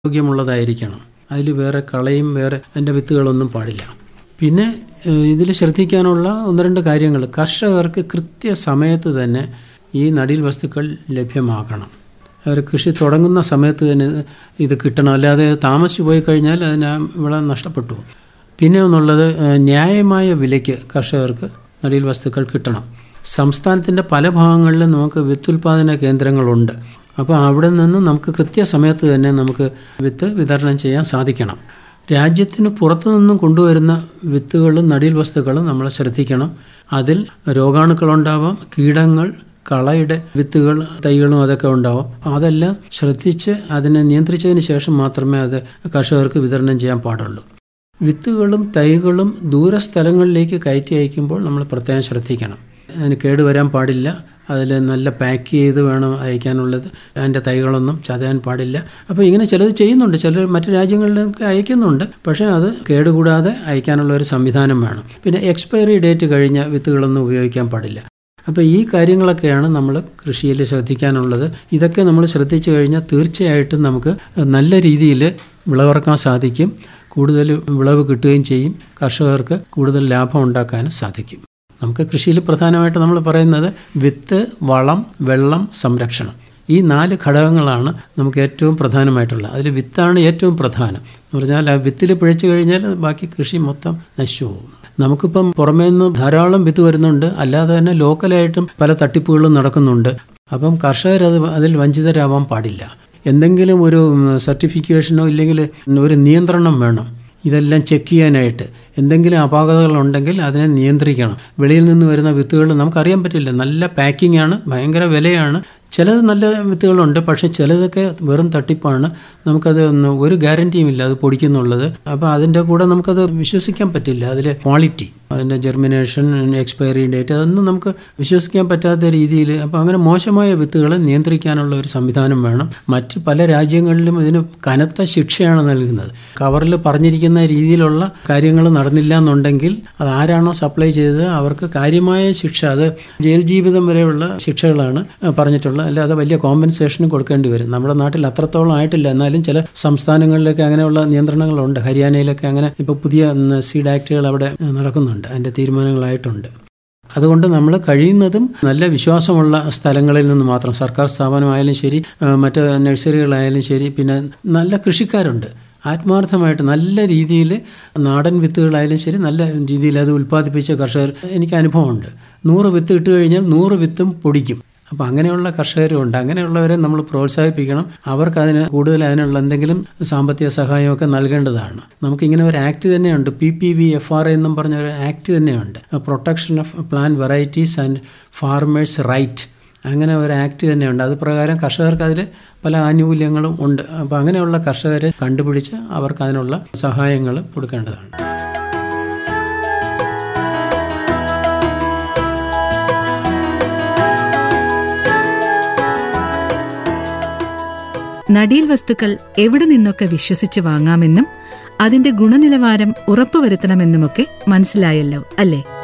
ആരോഗ്യമുള്ളതായിരിക്കണം അതിൽ വേറെ കളയും വേറെ അതിൻ്റെ വിത്തുകളൊന്നും പാടില്ല പിന്നെ ഇതിൽ ശ്രദ്ധിക്കാനുള്ള ഒന്ന് രണ്ട് കാര്യങ്ങൾ കർഷകർക്ക് കൃത്യസമയത്ത് തന്നെ ഈ നടീൽ വസ്തുക്കൾ ലഭ്യമാക്കണം അവർ കൃഷി തുടങ്ങുന്ന സമയത്ത് തന്നെ ഇത് കിട്ടണം അല്ലാതെ താമസിച്ചു പോയി കഴിഞ്ഞാൽ അതിന് വിള നഷ്ടപ്പെട്ടു പിന്നെ ഒന്നുള്ളത് ന്യായമായ വിലയ്ക്ക് കർഷകർക്ക് നടീൽ വസ്തുക്കൾ കിട്ടണം സംസ്ഥാനത്തിൻ്റെ പല ഭാഗങ്ങളിലും നമുക്ക് വിത്തുൽപാദന കേന്ദ്രങ്ങളുണ്ട് അപ്പോൾ അവിടെ നിന്ന് നമുക്ക് കൃത്യസമയത്ത് തന്നെ നമുക്ക് വിത്ത് വിതരണം ചെയ്യാൻ സാധിക്കണം രാജ്യത്തിന് പുറത്തു നിന്നും കൊണ്ടുവരുന്ന വിത്തുകളും നടീൽ വസ്തുക്കളും നമ്മൾ ശ്രദ്ധിക്കണം അതിൽ രോഗാണുക്കളുണ്ടാവാം കീടങ്ങൾ കളയുടെ വിത്തുകൾ തൈകളും അതൊക്കെ ഉണ്ടാവും അതെല്ലാം ശ്രദ്ധിച്ച് അതിനെ നിയന്ത്രിച്ചതിന് ശേഷം മാത്രമേ അത് കർഷകർക്ക് വിതരണം ചെയ്യാൻ പാടുള്ളൂ വിത്തുകളും തൈകളും ദൂരസ്ഥലങ്ങളിലേക്ക് കയറ്റി അയക്കുമ്പോൾ നമ്മൾ പ്രത്യേകം ശ്രദ്ധിക്കണം അതിന് കേടുവരാൻ പാടില്ല അതിൽ നല്ല പാക്ക് ചെയ്ത് വേണം അയക്കാനുള്ളത് അതിൻ്റെ തൈകളൊന്നും ചതയാൻ പാടില്ല അപ്പോൾ ഇങ്ങനെ ചിലത് ചെയ്യുന്നുണ്ട് ചിലർ മറ്റു രാജ്യങ്ങളിലൊക്കെ അയക്കുന്നുണ്ട് പക്ഷേ അത് കേടുകൂടാതെ അയക്കാനുള്ള ഒരു സംവിധാനം വേണം പിന്നെ എക്സ്പയറി ഡേറ്റ് കഴിഞ്ഞ വിത്തുകളൊന്നും ഉപയോഗിക്കാൻ പാടില്ല അപ്പോൾ ഈ കാര്യങ്ങളൊക്കെയാണ് നമ്മൾ കൃഷിയിൽ ശ്രദ്ധിക്കാനുള്ളത് ഇതൊക്കെ നമ്മൾ ശ്രദ്ധിച്ചു കഴിഞ്ഞാൽ തീർച്ചയായിട്ടും നമുക്ക് നല്ല രീതിയിൽ വിളവിറക്കാൻ സാധിക്കും കൂടുതൽ വിളവ് കിട്ടുകയും ചെയ്യും കർഷകർക്ക് കൂടുതൽ ലാഭം ഉണ്ടാക്കാനും സാധിക്കും നമുക്ക് കൃഷിയിൽ പ്രധാനമായിട്ട് നമ്മൾ പറയുന്നത് വിത്ത് വളം വെള്ളം സംരക്ഷണം ഈ നാല് ഘടകങ്ങളാണ് നമുക്ക് ഏറ്റവും പ്രധാനമായിട്ടുള്ളത് അതിൽ വിത്താണ് ഏറ്റവും പ്രധാനം എന്ന് പറഞ്ഞാൽ ആ വിത്തിൽ പിഴച്ചു കഴിഞ്ഞാൽ ബാക്കി കൃഷി മൊത്തം നശിച്ചു പോകും നമുക്കിപ്പം പുറമേ നിന്ന് ധാരാളം വിത്ത് വരുന്നുണ്ട് അല്ലാതെ തന്നെ ലോക്കലായിട്ടും പല തട്ടിപ്പുകളും നടക്കുന്നുണ്ട് അപ്പം കർഷകർ അത് അതിൽ വഞ്ചിതരാവാൻ പാടില്ല എന്തെങ്കിലും ഒരു സർട്ടിഫിക്കേഷനോ ഇല്ലെങ്കിൽ ഒരു നിയന്ത്രണം വേണം ഇതെല്ലാം ചെക്ക് ചെയ്യാനായിട്ട് എന്തെങ്കിലും അപാകതകളുണ്ടെങ്കിൽ അതിനെ നിയന്ത്രിക്കണം വെളിയിൽ നിന്ന് വരുന്ന വിത്തുകൾ നമുക്കറിയാൻ പറ്റില്ല നല്ല പാക്കിംഗ് ആണ് ഭയങ്കര വിലയാണ് ചിലത് നല്ല വിത്തുകളുണ്ട് പക്ഷേ ചിലതൊക്കെ വെറും തട്ടിപ്പാണ് നമുക്കത് ഒരു ഗ്യാരൻറ്റിയും ഇല്ല അത് പൊടിക്കുന്നുള്ളത് അപ്പോൾ അതിൻ്റെ കൂടെ നമുക്കത് വിശ്വസിക്കാൻ പറ്റില്ല അതിൽ ക്വാളിറ്റി അതിൻ്റെ ജെർമിനേഷൻ എക്സ്പയറി ഡേറ്റ് അതൊന്നും നമുക്ക് വിശ്വസിക്കാൻ പറ്റാത്ത രീതിയിൽ അപ്പോൾ അങ്ങനെ മോശമായ വിത്തുകളെ നിയന്ത്രിക്കാനുള്ള ഒരു സംവിധാനം വേണം മറ്റ് പല രാജ്യങ്ങളിലും ഇതിന് കനത്ത ശിക്ഷയാണ് നൽകുന്നത് കവറിൽ പറഞ്ഞിരിക്കുന്ന രീതിയിലുള്ള കാര്യങ്ങൾ നടന്നില്ല എന്നുണ്ടെങ്കിൽ അത് ആരാണോ സപ്ലൈ ചെയ്തത് അവർക്ക് കാര്യമായ ശിക്ഷ അത് ജയിൽ ജീവിതം വരെയുള്ള ശിക്ഷകളാണ് പറഞ്ഞിട്ടുള്ളത് അല്ലാതെ വലിയ കോമ്പൻസേഷനും കൊടുക്കേണ്ടി വരും നമ്മുടെ നാട്ടിൽ അത്രത്തോളം ആയിട്ടില്ല എന്നാലും ചില സംസ്ഥാനങ്ങളിലൊക്കെ അങ്ങനെയുള്ള നിയന്ത്രണങ്ങളുണ്ട് ഹരിയാനയിലൊക്കെ അങ്ങനെ ഇപ്പോൾ പുതിയ സീഡ് ആക്ടുകൾ അവിടെ നടക്കുന്നുണ്ട് അതിൻ്റെ തീരുമാനങ്ങളായിട്ടുണ്ട് അതുകൊണ്ട് നമ്മൾ കഴിയുന്നതും നല്ല വിശ്വാസമുള്ള സ്ഥലങ്ങളിൽ നിന്ന് മാത്രം സർക്കാർ സ്ഥാപനമായാലും ശരി മറ്റ് നഴ്സറികളായാലും ശരി പിന്നെ നല്ല കൃഷിക്കാരുണ്ട് ആത്മാർത്ഥമായിട്ട് നല്ല രീതിയിൽ നാടൻ വിത്തുകളായാലും ശരി നല്ല രീതിയിൽ അത് ഉൽപ്പാദിപ്പിച്ച കർഷകർ എനിക്ക് അനുഭവമുണ്ട് നൂറ് വിത്ത് ഇട്ട് കഴിഞ്ഞാൽ നൂറ് വിത്തും പൊടിക്കും അപ്പോൾ അങ്ങനെയുള്ള കർഷകരുമുണ്ട് അങ്ങനെയുള്ളവരെ നമ്മൾ പ്രോത്സാഹിപ്പിക്കണം അവർക്ക് അതിന് കൂടുതൽ അതിനുള്ള എന്തെങ്കിലും സാമ്പത്തിക സഹായമൊക്കെ നൽകേണ്ടതാണ് നമുക്കിങ്ങനെ ഒരു ആക്ട് തന്നെയുണ്ട് P P V F R എന്നും പറഞ്ഞ ഒരു ആക്ട് തന്നെയുണ്ട് protection of plant varieties and farmers right അങ്ങനെ ഒരു ആക്ട് തന്നെയുണ്ട് അത് പ്രകാരം കർഷകർക്ക് അതിൽ പല ആനുകൂല്യങ്ങളും ഉണ്ട് അപ്പോൾ അങ്ങനെയുള്ള കർഷകരെ കണ്ടുപിടിച്ച് അവർക്ക് അതിനുള്ള സഹായങ്ങൾ കൊടുക്കേണ്ടതാണ് നടീൽ വസ്തുക്കൾ എവിടെ നിന്നൊക്കെ വിശ്വസിച്ച് വാങ്ങാമെന്നും അതിന്റെ ഗുണനിലവാരം ഉറപ്പുവരുത്തണമെന്നുമൊക്കെ മനസ്സിലായല്ലോ അല്ലേ